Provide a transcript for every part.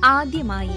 ആദ്യമായി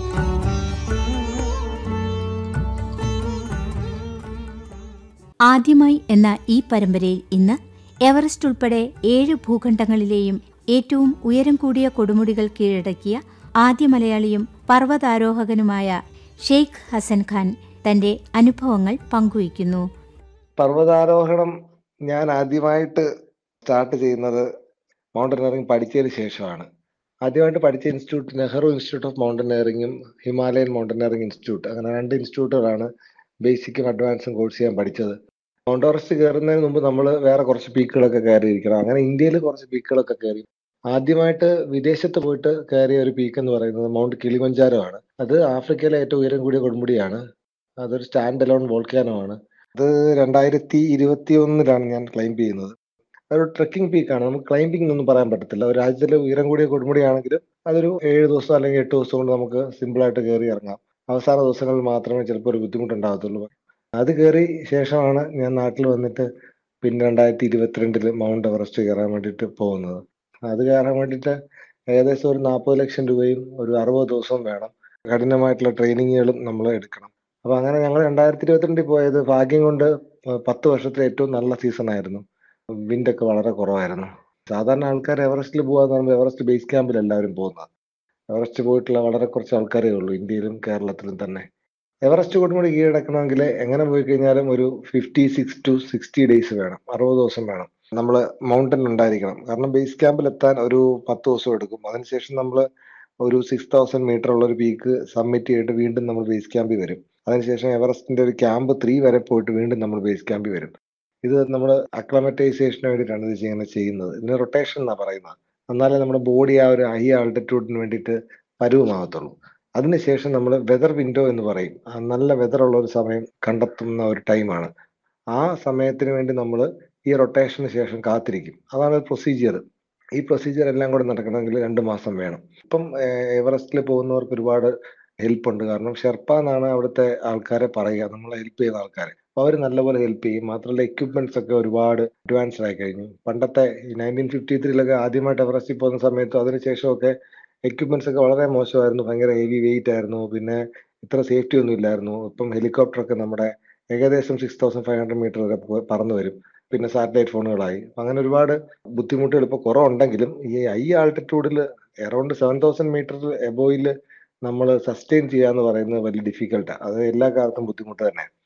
ആദ്യമായി എന്ന ഈ പരമ്പരയിൽ ഇന്ന് എവറസ്റ്റ് ഉൾപ്പെടെ ഏഴ് ഭൂഖണ്ഡങ്ങളിലെയും ഏറ്റവും ഉയരം കൂടിയ കൊടുമുടികൾ കീഴടക്കിയ ആദ്യ മലയാളിയും പർവ്വതാരോഹകനുമായ ഷെയ്ഖ് ഹസൻ ഖാൻ തന്റെ അനുഭവങ്ങൾ പങ്കുവയ്ക്കുന്നു പർവ്വതാരോഹണം ഞാൻ ആദ്യമായിട്ട് സ്റ്റാർട്ട് ചെയ്യുന്നത് മൗണ്ടനറിങ് പഠിച്ചതിന് ശേഷമാണ് ആദ്യമായിട്ട് പഠിച്ച ഇൻസ്റ്റിറ്റ്യൂട്ട് നെഹ്റു ഇൻസ്റ്റിറ്റ്യൂട്ട് ഓഫ് മൗണ്ടനറിങ്ങും ഹിമാലയൻ മൗണ്ടനറിങ് ഇൻസ്റ്റിറ്റ്യൂട്ട് അങ്ങനെ രണ്ട് ഇൻസ്റ്റിറ്റ്യൂട്ടുകളാണ് ബേസിക്കും അഡ്വാൻസും കോഴ്സ് ചെയ്യാൻ പഠിച്ചത് മൗണ്ട് എവറസ്റ്റ് കയറുന്നതിന് മുമ്പ് നമ്മൾ വേറെ കുറച്ച് പീക്കുകളൊക്കെ കയറിയിരിക്കണം അങ്ങനെ ഇന്ത്യയിൽ കുറച്ച് പീക്കുകളൊക്കെ കയറി ആദ്യമായിട്ട് വിദേശത്ത് പോയിട്ട് കയറിയ ഒരു പീക്ക് എന്ന് പറയുന്നത് മൗണ്ട് കിളിമഞ്ചാരോ ആണ് അത് ആഫ്രിക്കയിലെ ഏറ്റവും ഉയരം കൂടിയ കൊടുമുടിയാണ് അതൊരു സ്റ്റാൻഡ് അലോൺ വോൾക്കാനോ ആണ് അത് രണ്ടായിരത്തി ഇരുപത്തി ഒന്നിലാണ് ഞാൻ ക്ലൈംബ് ചെയ്യുന്നത് അതൊരു ട്രക്കിംഗ് പീക്കാണ് നമുക്ക് ക്ലൈംബിംഗ് ഒന്നും പറയാൻ പറ്റത്തില്ല ഒരു രാജ്യത്തിലെ ഉയരം കൂടിയ കൊടുമുടിയാണെങ്കിലും അതൊരു ഏഴ് ദിവസം അല്ലെങ്കിൽ എട്ട് ദിവസം കൊണ്ട് നമുക്ക് സിമ്പിളായിട്ട് കയറി ഇറങ്ങാം അവസാന ദിവസങ്ങളിൽ മാത്രമേ ചിലപ്പോൾ ഒരു ബുദ്ധിമുട്ടുണ്ടാകത്തുള്ളൂ അത് കയറി ശേഷമാണ് ഞാൻ നാട്ടിൽ വന്നിട്ട് പിന്നെ രണ്ടായിരത്തി ഇരുപത്തിരണ്ടില് മൗണ്ട് എവറസ്റ്റ് കയറാൻ വേണ്ടിയിട്ട് പോകുന്നത് അത് കയറാൻ വേണ്ടിയിട്ട് ഏകദേശം ഒരു നാൽപ്പത് ലക്ഷം രൂപയും ഒരു അറുപത് ദിവസവും വേണം കഠിനമായിട്ടുള്ള ട്രെയിനിങ്ങുകളും നമ്മൾ എടുക്കണം അപ്പൊ അങ്ങനെ ഞങ്ങൾ രണ്ടായിരത്തി ഇരുപത്തിരണ്ടിൽ പോയത് ഭാഗ്യം കൊണ്ട് പത്ത് വർഷത്തിലെ ഏറ്റവും നല്ല സീസൺ ആയിരുന്നു വിൻഡൊക്കെ വളരെ കുറവായിരുന്നു സാധാരണ ആൾക്കാർ എവറസ്റ്റിൽ പോകാന്ന് പറയുമ്പോൾ എവറസ്റ്റ് ബേസ് ക്യാമ്പിൽ എല്ലാവരും പോകുന്നത് എവറസ്റ്റ് പോയിട്ടുള്ള വളരെ കുറച്ച് ആൾക്കാരേ ഉള്ളൂ ഇന്ത്യയിലും കേരളത്തിലും തന്നെ എവറസ്റ്റ് കൊടുമുടി കീഴടക്കണമെങ്കിൽ എങ്ങനെ പോയി കഴിഞ്ഞാലും ഒരു fifty six to sixty days വേണം അറുപത് ദിവസം വേണം നമ്മൾ മൗണ്ടൻ ഉണ്ടായിരിക്കണം കാരണം ബേസ് ക്യാമ്പിൽ എത്താൻ ഒരു പത്ത് ദിവസം എടുക്കും അതിനുശേഷം നമ്മൾ ഒരു സിക്സ് തൗസൻഡ് മീറ്റർ ഉള്ള ഒരു പീക്ക് സബ്മിറ്റ് ചെയ്തിട്ട് വീണ്ടും നമ്മൾ ബേസ് ക്യാമ്പിൽ വരും അതിനുശേഷം എവറസ്റ്റിന്റെ ഒരു ക്യാമ്പ് ത്രീ വരെ പോയിട്ട് വീണ്ടും നമ്മൾ ബേസ് ക്യാമ്പിൽ വരും ഇത് നമ്മൾ അക്ലമറ്റൈസേഷന് വേണ്ടിയിട്ടാണ് ഇത് ഇങ്ങനെ ചെയ്യുന്നത് ഇതിന് റൊട്ടേഷൻ എന്നാണ് പറയുന്നത് എന്നാലേ നമ്മുടെ ബോഡി ആ ഒരു ഹൈ ആൾട്ടിറ്റ്യൂഡിന് വേണ്ടിയിട്ട് പരുവമാകത്തുള്ളൂ അതിനുശേഷം നമ്മൾ വെതർ വിൻഡോ എന്ന് പറയും ആ നല്ല വെതർ ഉള്ള ഒരു സമയം കണ്ടെത്തുന്ന ഒരു ടൈമാണ് ആ സമയത്തിന് വേണ്ടി നമ്മൾ ഈ റൊട്ടേഷന് ശേഷം കാത്തിരിക്കും അതാണ് പ്രൊസീജിയർ ഈ പ്രൊസീജിയർ എല്ലാം കൂടെ നടക്കണമെങ്കിൽ രണ്ട് മാസം വേണം ഇപ്പം എവറസ്റ്റിൽ പോകുന്നവർക്ക് ഒരുപാട് ഹെൽപ്പ് ഉണ്ട് കാരണം ഷെർപ്പ എന്നാണ് അവിടുത്തെ ആൾക്കാരെ പറയുക നമ്മളെ ഹെൽപ്പ് ചെയ്യുന്ന ആൾക്കാരെ അപ്പോൾ അവർ നല്ലപോലെ ഹെൽപ്പ് ചെയ്യും മാത്രമല്ല എക്യുപ്മെന്റ്സ് ഒക്കെ ഒരുപാട് അഡ്വാൻസ്ഡ് ആയി കഴിഞ്ഞു പണ്ടത്തെ നയൻറ്റീൻ ഫിഫ്റ്റി ത്രീയിലൊക്കെ ആദ്യമായിട്ട് എവറസ്റ്റിൽ പോകുന്ന സമയത്തും അതിനുശേഷമൊക്കെ എക്യുപ്മെന്റ്സ് ഒക്കെ വളരെ മോശമായിരുന്നു ഭയങ്കര ഹെവി വെയിറ്റ് ആയിരുന്നു പിന്നെ ഇത്ര സേഫ്റ്റി ഒന്നും ഇല്ലായിരുന്നു ഇപ്പം ഹെലികോപ്റ്റർ ഒക്കെ നമ്മുടെ ഏകദേശം six thousand five hundred metre വരെ പറന്നു വരും പിന്നെ സാറ്റലൈറ്റ് ഫോണുകളായി അങ്ങനെ ഒരുപാട് ബുദ്ധിമുട്ടുകൾ ഇപ്പോൾ കുറവുണ്ടെങ്കിലും ഈ ഹൈ ആൾട്ടിറ്റ്യൂഡിൽ അറൌണ്ട് സെവൻ തൗസൻഡ് മീറ്റർ എബോയിൽ നമ്മൾ സസ്റ്റെയിൻ ചെയ്യാന്ന് പറയുന്നത് വലിയ ഡിഫിക്കൽട്ടാണ് അത് എല്ലാ കാലത്തും ബുദ്ധിമുട്ട് തന്നെ